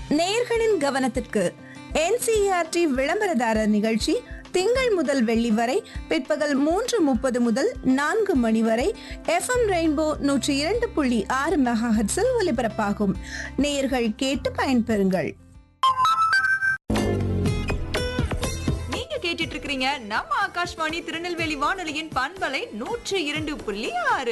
நேயர்களின் கவனத்திற்கு என்சிஆர்டி விளம்பரதாரர் நிகழ்ச்சி திங்கள் முதல் வெள்ளி வரை பிற்பகல் மூன்று முப்பது முதல் நான்கு மணி வரை எஃப்எம் ரெயின்போ நூற்றி இரண்டு புள்ளி ஆறு மெகாஹெட்ஸில் ஒலிபரப்பாகும் நேயர்கள் கேட்டு பயன்பெறுங்கள் நீங்க கேட்டுட்டு இருக்கிறீங்க நம்ம ஆகாஷ்வாணி திருநெல்வேலி வானொலியின் பண்பலை நூற்று இரண்டு புள்ளி ஆறு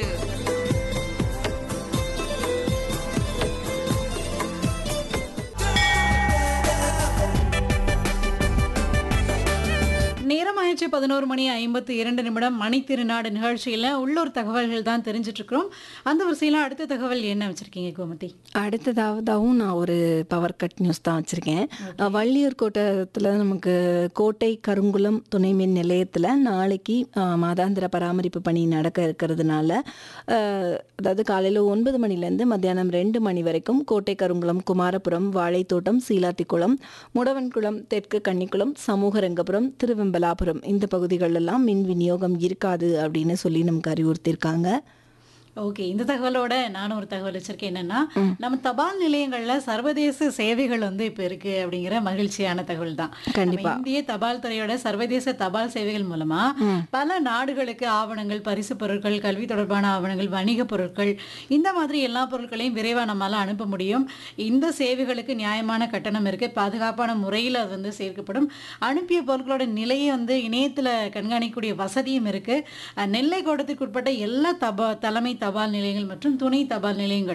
நேரமாயிடுச்சு பதினோரு மணி ஐம்பத்து இரண்டு நிமிடம் மணி திருநாடு நிகழ்ச்சியில் உள்ளூர் தகவல்கள் தான் தெரிஞ்சிட்டு இருக்கிறோம் அந்த வரிசையில் அடுத்த தகவல் என்ன வச்சிருக்கீங்க கோமதி அடுத்ததாவதாகவும் நான் ஒரு பவர் கட் நியூஸ் தான் வச்சுருக்கேன் வள்ளியூர் கோட்டத்தில் நமக்கு கோட்டை கருங்குளம் துணை மின் நிலையத்தில் நாளைக்கு அஹ், மாதாந்திர பராமரிப்பு பணி நடக்க இருக்கிறதுனால அஹ், அதாவது காலையில் ஒன்பது மணிலேருந்து மத்தியானம் ரெண்டு மணி வரைக்கும் கோட்டை கருங்குளம் குமாரபுரம் வாழைத்தோட்டம் சீலாட்டிக்குளம் முடவன்குளம் தெற்கு கன்னிக்குளம் சமூகரங்கபுரம் திருவெம்பலாபுரம் இந்த பகுதிகளெல்லாம் மின் விநியோகம் இருக்காது அப்படின்னு சொல்லி நமக்கு அறிவுறுத்தியிருக்காங்க ஓகே இந்த தகவலோட நானும் ஒரு தகவல் வச்சிருக்கேன் என்னன்னா நம்ம தபால் நிலையங்கள்ல சர்வதேச சேவைகள் வந்து இப்ப இருக்கு அப்படிங்கிற மகிழ்ச்சியான தகவல் தான் கண்டிப்பா. நம்ம இந்திய தபால் துறையோட சர்வதேச தபால் சேவைகள் மூலமா பல நாடுகளுக்கு ஆவணங்கள் பரிசு பொருட்கள் கல்வி தொடர்பான ஆவணங்கள் வணிக பொருட்கள் இந்த மாதிரி எல்லா பொருட்களையும் விரைவா நம்மளால அனுப்ப முடியும் இந்த சேவைகளுக்கு நியாயமான கட்டணம் இருக்கு பாதுகாப்பான முறையில் அது வந்து சேர்க்கப்படும் அனுப்பிய பொருட்களோட நிலையை வந்து இணையத்துல கண்காணிக்கக்கூடிய வசதியும் இருக்கு அஹ் நெல்லை கோட்டத்திற்கு உட்பட்ட எல்லா தபா தலைமை தபால் நிலையங்கள் மற்றும் துணை தபால் நிலையங்கள்